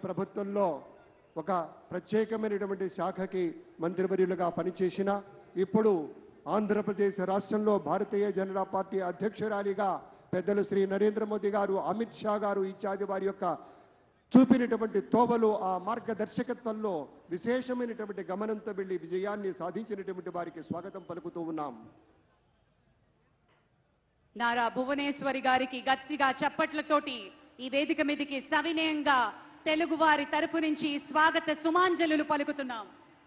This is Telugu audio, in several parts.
ప్రభుత్వంలో ఒక ప్రత్యేకమైనటువంటి శాఖకి మంత్రివర్యులుగా పనిచేసిన ఇప్పుడు ఆంధ్రప్రదేశ్ రాష్ట్రంలో భారతీయ జనతా పార్టీ అధ్యక్షురాలిగా పెద్దలు శ్రీ నరేంద్ర మోదీ గారు అమిత్ షా గారు ఇత్యాది వారి యొక్క చూపినటువంటి తోవలు ఆ మార్గదర్శకత్వంలో విశేషమైనటువంటి గమనంతో వెళ్లి విజయాన్ని సాధించినటువంటి వారికి స్వాగతం పలుకుతూ ఉన్నాం నారా భువనేశ్వరి గారికి గట్టిగా చప్పట్లతోటి ఈ వేదిక మీదకి సవినయంగా తెలుగు వారి తరపు నుంచి స్వాగత సుమాంజలులు పలుకుతున్నాం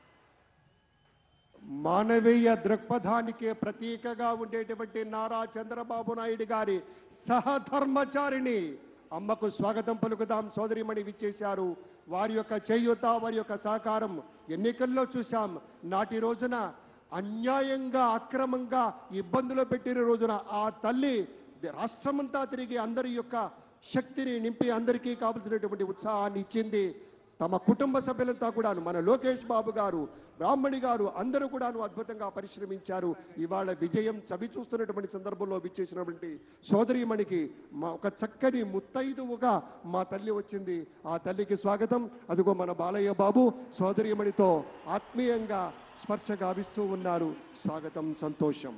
మానవీయ దృక్పథానికి ప్రతీకగా ఉండేటువంటి నారా చంద్రబాబు నాయుడు గారి సహధర్మచారిణి అమ్మకు స్వాగతం పలుకుదాం సోదరిమణి విచ్చేశారు వారి యొక్క చేయూత వారి యొక్క సహకారం ఎన్నికల్లో చూశాం నాటి రోజున అన్యాయంగా అక్రమంగా ఇబ్బందులు పెట్టిన రోజున ఆ తల్లి రాష్ట్రమంతా తిరిగి అందరి యొక్క శక్తిని నింపి అందరికీ కావలసినటువంటి ఉత్సాహాన్ని ఇచ్చింది తమ కుటుంబ సభ్యులంతా కూడాను మన లోకేష్ బాబు గారు బ్రాహ్మణి గారు అందరూ కూడాను అద్భుతంగా పరిశ్రమించారు ఇవాళ విజయం చవి చూస్తున్నటువంటి సందర్భంలో విచ్చేసినటువంటి సోదరిమణికి మా ఒక చక్కని ముత్తైదువుగా మా తల్లి వచ్చింది ఆ తల్లికి స్వాగతం అదిగో మన బాలయ్య బాబు సోదరిమణితో ఆత్మీయంగా స్పర్శ గావిస్తూ ఉన్నారు స్వాగతం సంతోషం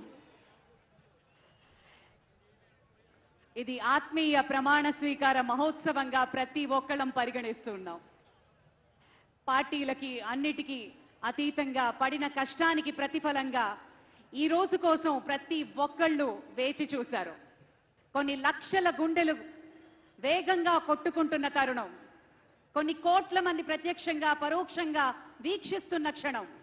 ఇది ఆత్మీయ ప్రమాణ స్వీకార మహోత్సవంగా ప్రతి ఒక్కళ్ళం పరిగణిస్తున్నాం పార్టీలకి అన్నిటికీ అతీతంగా పడిన కష్టానికి ప్రతిఫలంగా ఈ రోజు కోసం ప్రతి ఒక్కళ్ళు వేచి చూశారు కొన్ని లక్షల గుండెలు వేగంగా కొట్టుకుంటున్న తరుణం కొన్ని కోట్ల మంది ప్రత్యక్షంగా పరోక్షంగా వీక్షిస్తున్న క్షణం